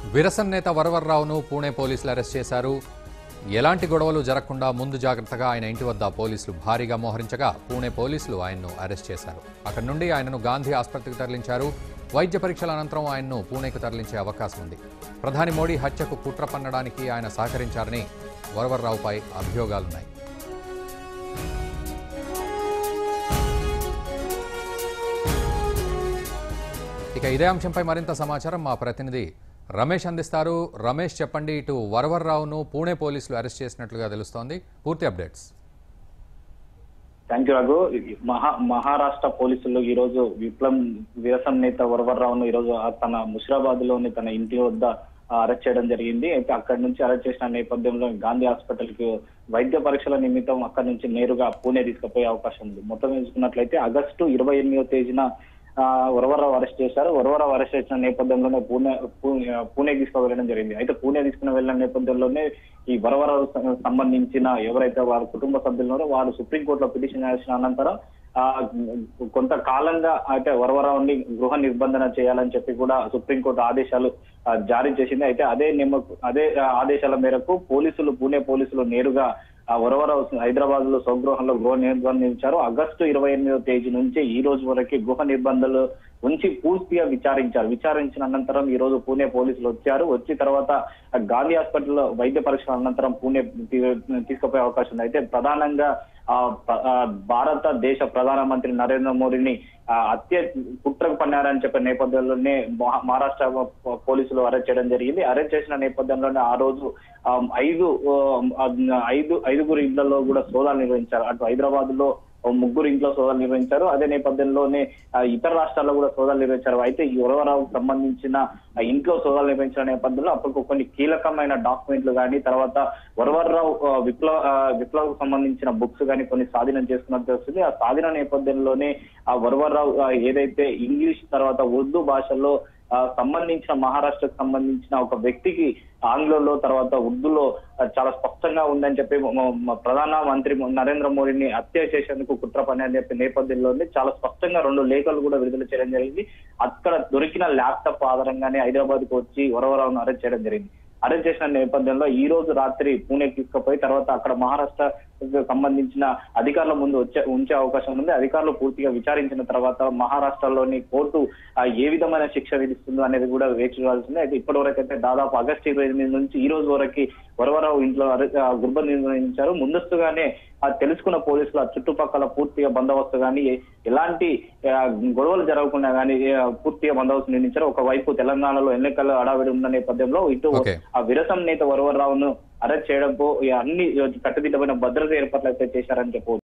విరసన్ నేత వరవర్రావును పూణే పోలీసులు అరెస్ట్ చేశారు ఎలాంటి గొడవలు జరగకుండా ముందు జాగ్రత్తగా ఆయన ఇంటి వద్ద పోలీసులు భారీగా మోహరించగా పూణే పోలీసులు ఆయన్ను అరెస్ట్ చేశారు అక్కడి నుండి ఆయనను గాంధీ ఆసుపత్రికి తరలించారు వైద్య పరీక్షల అనంతరం ఆయన్ను పూణేకు తరలించే అవకాశం ఉంది ప్రధాని మోడీ హత్యకు కుట్ర పన్నడానికి ఆయన సహకరించారని వరవర్రావుపై అభియోగాలున్నాయి ఇక ఇదే అంశంపై మరింత సమాచారం మా ప్రతినిధి రమేష్ అందిస్తారు రమేష్ చెప్పండి ఇటు వరవర్రావును పూణే పోలీసులు అరెస్ట్ చేసినట్లుగా తెలుస్తోంది పూర్తి అప్డేట్స్ థ్యాంక్ యూ రఘు మహా మహారాష్ట్ర పోలీసులు ఈ రోజు విప్లవం విరసన్ నేత వరవర్రావును ఈ రోజు ఆ తన ముషిరాబాద్ లోని తన ఇంటి వద్ద అరెస్ట్ చేయడం జరిగింది అయితే అక్కడి నుంచి అరెస్ట్ చేసిన నేపథ్యంలో గాంధీ హాస్పిటల్ కి వైద్య పరీక్షల నిమిత్తం అక్కడి నుంచి నేరుగా పూణే తీసుకుపోయే అవకాశం ఉంది మొత్తం చూసుకున్నట్లయితే ఆగస్టు ఇరవై ఎనిమిదో తేదీన ఆ, వరవరరావు అరెస్ట్ చేశారు వరవరరావు అరెస్ట్ చేసిన నేపథ్యంలోనే పూణే పూ- పూణే తీసుకువెళ్ళడం జరిగింది అయితే పూణే తీసుకుని వెళ్ళిన నేపథ్యంలోనే ఈ వరవరరావు సం- సంబంధించిన ఎవరైతే వారి కుటుంబ సభ్యులు ఉన్నారో వారు సుప్రీంకోర్టులో పిటిషన్ చేసిన అనంతరం ఆ కొంతకాలంగా అయితే వరవరావుని గృహ నిర్బంధన చేయాలని చెప్పి కూడా సుప్రీంకోర్టు ఆదేశాలు ఆ, జారీ చేసింది అయితే అదే నిమ్మ అదే ఆ, ఆదేశాల మేరకు పోలీసులు పూణే పోలీసులు నేరుగా ఆ వరవరావు హైదరాబాద్ లో స్వగృహంలో గృహ నిర్బంధించారు ఆగస్టు ఇరవై ఎనిమిదో తేదీ నుంచి ఈ రోజు వరకు గృహ నిర్బంధాలు ఉంచి పూర్తిగా విచారించారు విచారించిన అనంతరం ఈ రోజు పూణే పోలీసులు వచ్చారు వచ్చి తర్వాత ఆ గాంధీ హాస్పిటల్లో వైద్య పరీక్షల అనంతరం పూణే తీ- తీసుకుపోయే అవకాశం ఉంది అయితే ప్రధానంగా ఆ ప- ఆ భారతదేశ ప్రధానమంత్రి నరేంద్ర మోడీని ఆ హత్య కుట్రకు పన్నారని చెప్పే నేపథ్యంలోనే మహా- మహారాష్ట్ర పోలీసులు అరెస్ట్ చేయడం జరిగింది అరెస్ట్ చేసిన నేపథ్యంలోనే ఆ రోజు ఆ, ఐదు ఆ, ఐదు ఐదుగురు ఇళ్లలో కూడా సోదాలు నిర్వహించారు అటు హైదరాబాద్ లో ఓ ముగ్గురు ఇంట్లో సోదాలు నిర్వహించారు అదే నేపథ్యంలోనే ఆ, ఇతర రాష్ట్రాల్లో కూడా సోదాలు నిర్వహించారు అయితే ఈ వరవరావుకు సంబంధించిన ఆ, ఇంట్లో సోదాలు నిర్వహించిన నేపథ్యంలో అప్పటికి కొన్ని కీలకమైన డాక్యుమెంట్లు కానీ తర్వాత వరవరరావు ఆ, విప్లవ ఆ, విప్లవకు సంబంధించిన బుక్స్ కానీ కొన్ని స్వాధీనం చేసుకున్నట్టు తెలుస్తుంది ఆ స్వాధీన నేపథ్యంలోనే ఆ వరవరరావు ఆ, ఏదైతే ఇంగ్లీష్ తర్వాత ఉర్దూ భాషల్లో ఆ, సంబంధించిన మహారాష్ట్రకు సంబంధించిన ఒక వ్యక్తికి ఆంగ్లంలో తర్వాత ఉర్దూలో ఆ, చాలా స్పష్టంగా ఉందని చెప్పి మ- మ- ప్రధాన మంత్రి నరేంద్ర మోడీని హత్య చేసేందుకు కుట్ర పని అని చెప్పి నేపథ్యంలోనే చాలా స్పష్టంగా రెండు లేఖలు కూడా విడుదల చేయడం జరిగింది అక్కడ దొరికిన ల్యాప్టాప్ ఆధారంగానే హైదరాబాద్ కు వచ్చి వరవరావును అరెస్ట్ చేయడం జరిగింది అరెస్ట్ చేసిన నేపథ్యంలో ఈ రోజు రాత్రి పూణే తీసుకుపోయి తర్వాత అక్కడ మహారాష్ట్ర సంబంధించిన అధికారుల ముందు వచ్చే ఉంచే అవకాశం ఉంది అధికారులు పూర్తిగా విచారించిన తర్వాత మహారాష్ట్రలోని కోర్టు ఆ, ఏ విధమైన శిక్ష విధిస్తుందో అనేది కూడా వేచి చూడాల్సింది అయితే ఇప్పటి వరకు అయితే దాదాపు ఆగస్టు ఇరవై ఎనిమిది నుంచి ఈ రోజు వరకు వరవరావు ఇంట్లో అరె- ఆ, గుర్బ నిర్వహించారు ముందస్తుగానే ఆ తెలుసుకున్న పోలీసులు ఆ చుట్టుపక్కల పూర్తిగా బందోబస్తు కానీ ఎలాంటి ఆ, గొడవలు జరగకుండా కానీ ఆ, పూర్తిగా బందోబస్తు నిర్మించారు ఒకవైపు తెలంగాణలో ఎన్నికల హడావిడి ఉన్న నేపథ్యంలో ఇటు Okay. ఆ విరసం నేత వరవరరావును అరెస్ట్ చేయడంతో ఈ అన్ని కట్టుదిట్టమైన భద్రత ఏర్పాట్లు అయితే చేశారని చెప్పవచ్చు